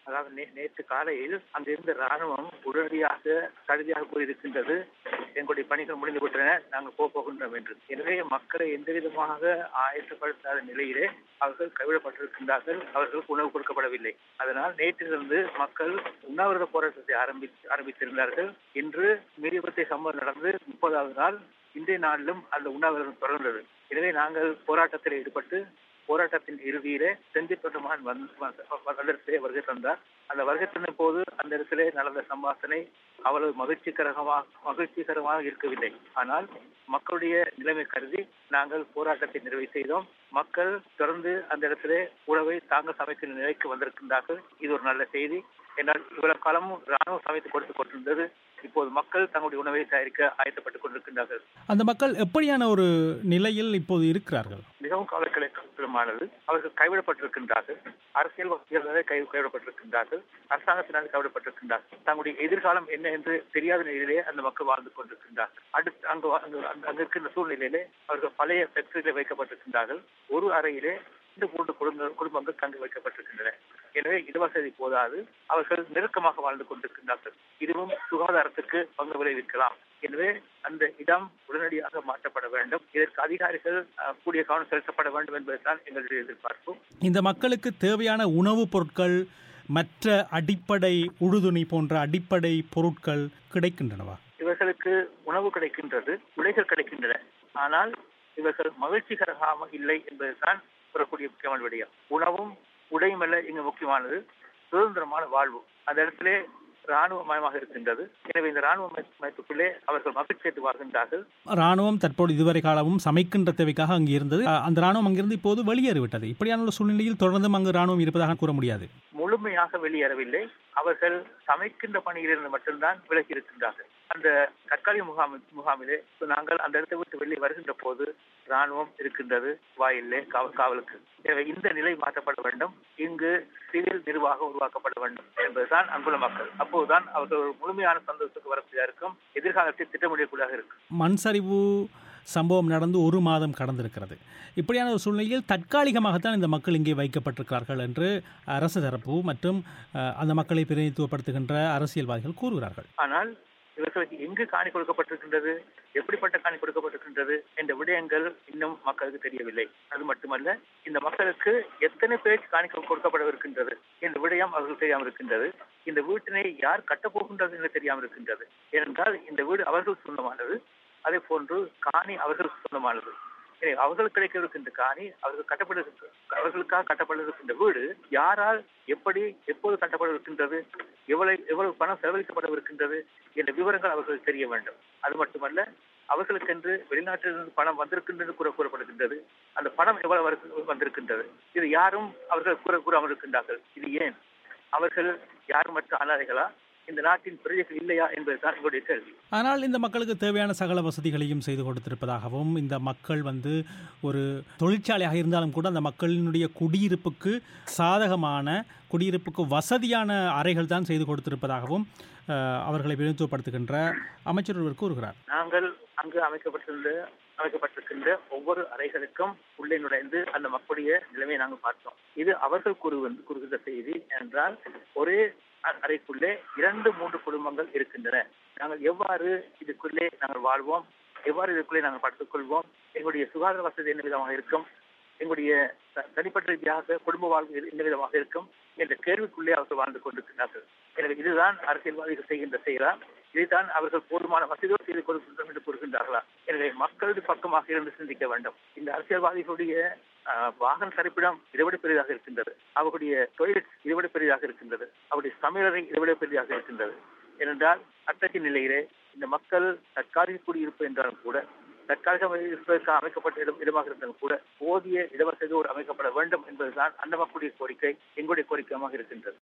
அதாவது நே- நேற்று காலையில் அங்கிருந்த ராணுவம் உடனடியாக கருதியாக கூறியிருக்கின்றது எங்களுடைய பணிகள் முடிந்து விட்டன நாங்கள் போக போகின்றோம் என்று எனவே மக்களை எந்த விதமாக ஆயத்தப்படுத்தாத நிலையிலே அவர்கள் கைவிடப்பட்டிருக்கின்றார்கள் அவர்களுக்கு உணவு கொடுக்கப்படவில்லை அதனால் நேற்றிலிருந்து மக்கள் உண்ணாவிரத போராட்டத்தை ஆரம்பி ஆரம்பித்திருந்தார்கள் இன்று மீறிபத்தை சம்பவம் நடந்து முப்பதாவது நாள் இன்றைய நாளிலும் அந்த உண்ணாவிரதம் தொடர்ந்தது எனவே நாங்கள் போராட்டத்தில் ஈடுபட்டு போராட்டத்தின் இறுதியிலே செந்தில் பெருமான் வந்திடத்திலே வருகை தந்தார் அந்த வருகை தந்த போது அந்த இடத்திலே நடந்த சம்பாஷணை அவ்வளவு மகிழ்ச்சிகரமாக மகிழ்ச்சிகரமாக இருக்கவில்லை ஆனால் மக்களுடைய நிலைமை கருதி நாங்கள் போராட்டத்தை நிறைவு செய்தோம் மக்கள் தொடர்ந்து அந்த இடத்திலே உணவை தாங்கள் சமைக்கிற நிலைக்கு வந்திருக்கின்றார்கள் இது ஒரு நல்ல செய்தி என்னால் இவ்வளவு காலமும் ராணுவம் சமைத்து கொடுத்து கொண்டிருந்தது இப்போது மக்கள் தங்களுடைய உணவை தயாரிக்க ஆயத்தப்பட்டுக் கொண்டிருக்கின்றார்கள் அந்த மக்கள் எப்படியான ஒரு நிலையில் இப்போது இருக்கிறார்கள் மிகவும் கவலைக்கிடமானது அவர்கள் கைவிடப்பட்டிருக்கின்றார்கள் அரசியல்வாதிகளாலே கை கைவிடப்பட்டிருக்கின்றார்கள் அரசாங்கத்தினால் கைவிடப்பட்டிருக்கின்றார்கள் தங்களுடைய எதிர்காலம் என்ன என்று தெரியாத நிலையிலே அந்த மக்கள் வாழ்ந்து கொண்டிருக்கின்றார்கள் அடுத்து அங்கு வா- அங்கு அங்கு- அங்கு இருக்கின்ற சூழ்நிலையிலே அவர்கள் பழைய ஃபேக்டரியிலே வைக்கப்பட்டிருக்கின்றார்கள் ஒரு அறையிலே இரண்டு மூன்று குடும்ப குடும்பங்கள் தங்க வைக்கப்பட்டிருக்கின்றன எனவே இடவசதி போதாது அவர்கள் நெருக்கமாக வாழ்ந்து கொண்டிருக்கின்றார்கள் இதுவும் சுகாதாரத்துக்கு பங்கு விளைவிக்கலாம் எனவே அந்த இடம் உடனடியாக மாற்றப்பட வேண்டும் இதற்கு அதிகாரிகள் அஹ், கூடிய கவனம் செலுத்தப்பட வேண்டும் என்பதுதான் எங்களுடைய எதிர்பார்ப்பு இந்த மக்களுக்கு தேவையான உணவுப் பொருட்கள் மற்ற அடிப்படை உழுதுணி போன்ற அடிப்படை பொருட்கள் கிடைக்கின்றனவா இவர்களுக்கு உணவு கிடைக்கின்றது உடைகள் கிடைக்கின்றன ஆனால் இவர்கள் மகிழ்ச்சிகரமாக இல்லை என்பதுதான் கூறக்கூடிய முக்கியமான விடயம் உணவும் உடையும் அல்ல இங்கு முக்கியமானது சுதந்திரமான வாழ்வு அந்த இடத்திலே ராணுவ மயமாக இருக்கின்றது எனவே இந்த ராணுவ அமைப்புக்குள்ளே அவர்கள் மகிழ்ச்சியத்து வாழ்கின்றார்கள் ராணுவம் தற்போது இதுவரை காலமும் சமைக்கின்ற தேவைக்காக அங்கு இருந்தது அ- அந்த ராணுவம் அங்கிருந்து இப்போது வெளியேறிவிட்டது இப்படியான ஒரு சூழ்நிலையில் தொடர்ந்தும் அங்கு ராணுவம் இருப்பதாக கூற முடியாது முழுமையாக வெளியேறவில்லை அவர்கள் சமைக்கின்ற பணியிலிருந்து மட்டும்தான் விலகி இருக்கின்றார்கள் அந்த தற்காலிக முகாம் முகாமிலே நாங்கள் அந்த இடத்தை விட்டு வெளியே வருகின்ற போது ராணுவம் இருக்கின்றது வாயிலே காவல் காவலுக்கு எனவே இந்த நிலை மாற்றப்பட வேண்டும் இங்கு சிவில் நிர்வாகம் உருவாக்கப்பட வேண்டும் என்பதுதான் அங்குள்ள மக்கள் அப்போதுதான் அவர்கள் ஒரு முழுமையான சந்தோஷத்துக்கு வரக்கூடியதாக இருக்கும் எதிர்காலத்தில் திட்டமிடக்கூடியதாக இருக்கும் மண் சரிவு சம்பவம் நடந்து ஒரு மாதம் கடந்திருக்கிறது இப்படியான ஒரு சூழ்நிலையில் தற்காலிகமாகத்தான் இந்த மக்கள் இங்கே வைக்கப்பட்டிருக்கிறார்கள் என்று அரசு தரப்பு மற்றும் அ, அந்த மக்களை பிரதிநிதித்துவப்படுத்துகின்ற அரசியல்வாதிகள் கூறுகிறார்கள் ஆனால் இவர்களுக்கு எங்கு காணி கொடுக்கப்பட்டிருக்கின்றது எப்படிப்பட்ட காணி கொடுக்கப்பட்டிருக்கின்றது என்ற விடயங்கள் இன்னும் மக்களுக்கு தெரியவில்லை அது மட்டுமல்ல இந்த மக்களுக்கு எத்தனை பேருக்கு காணி கொடுக்கப்படவிருக்கின்றது என்ற விடயம் அவர்களுக்கு தெரியாமல் இருக்கின்றது இந்த வீட்டினை யார் கட்டப் போகின்றது என்று தெரியாமல் இருக்கின்றது ஏனென்றால் இந்த வீடு அவர்கள் சொந்தமானது அதே போன்று காணி அவர்களுக்கு சொந்தமானது எனவே அவர்கள் கிடைக்கவிருக்கின்ற காணி அவர்கள் கட்டப்பட அவர்களுக்காக கட்டப்பட இருக்கின்ற வீடு யாரால் எப்படி எப்போது கட்டப்பட இருக்கின்றது எவ்வளவு எவ்வளவு பணம் செலவழிக்கப்படவிருக்கின்றது என்ற விவரங்கள் அவர்களுக்கு தெரிய வேண்டும் அது மட்டுமல்ல அவர்களுக்கென்று வெளிநாட்டிலிருந்து பணம் வந்திருக்கின்றது கூற கூறப்படுகின்றது அந்த பணம் எவ்வளவு வரு- வந்திருக்கின்றது இது யாரும் அவர்கள் கூற கூறாமல் இருக்கின்றார்கள் இது ஏன் அவர்கள் யாரும் மற்ற அனாதைகளா இந்த நாட்டின் பிரஜைகள் இல்லையா என்பதுதான் எங்களுடைய கேள்வி ஆனால் இந்த மக்களுக்கு தேவையான சகல வசதிகளையும் செய்து கொடுத்திருப்பதாகவும் இந்த மக்கள் வந்து ஒரு தொழிற்சாலையாக இருந்தாலும் கூட அந்த மக்களினுடைய குடியிருப்புக்கு சாதகமான குடியிருப்புக்கு வசதியான அறைகள் தான் செய்து கொடுத்திருப்பதாகவும் அஹ், அவர்களை பிரதிநிதித்துவப்படுத்துகின்ற அமைச்சர் ஒருவர் கூறுகிறார் நாங்கள் அங்கு அமைக்கப்பட்டிருந்த அமைக்கப்பட்டிருக்கின்ற ஒவ்வொரு அறைகளுக்கும் உள்ளே நுழைந்து அந்த மக்களுடைய நிலைமையை நாங்கள் பார்த்தோம் இது அவர்கள் கூறு கூறுகின்ற செய்தி என்றால் ஒரே அ- அறைக்குள்ளே இரண்டு மூன்று குடும்பங்கள் இருக்கின்றன நாங்கள் எவ்வாறு இதுக்குள்ளே நாங்கள் வாழ்வோம் எவ்வாறு இதுக்குள்ளே நாங்கள் படுத்துக் கொள்வோம் எங்களுடைய சுகாதார வசதி என்ன விதமாக இருக்கும் எங்களுடைய த- தனிப்பட்ட ரீதியாக குடும்ப வாழ்வு எது- என்ன விதமாக இருக்கும் என்ற கேள்விக்குள்ளே அவர்கள் வாழ்ந்து கொண்டிருக்கிறார்கள் எனவே இதுதான் அரசியல்வாதிகள் செய்கின்ற செயலா இதைத்தான் அவர்கள் போதுமான வசதியோடு செய்து கொடுக்கின்றோம் என்று கூறுகின்றார்களா எனவே மக்களது பக்கமாக இருந்து சிந்திக்க வேண்டும் இந்த அரசியல்வாதிகளுடைய ஆஹ், வாகன தரிப்பிடம் இதைவிட பெரிதாக இருக்கின்றது அவர்களுடைய தொழில் இதைவிட பெரிதாக இருக்கின்றது அவருடைய சமையலறை இதைவிட பெரிதாக இருக்கின்றது ஏனென்றால் அத்தகைய நிலையிலே இந்த மக்கள் தற்காலிக குடியிருப்பு என்றாலும் கூட தற்காலிக இருப்பதற்காக அமைக்கப்பட்ட இடம் இடமாக இருந்தாலும் கூட போதிய இடவசதியோடு அமைக்கப்பட வேண்டும் என்பதுதான் அந்த மக்களுடைய கோரிக்கை எங்களுடைய கோரிக்கையாக இருக்கின்றது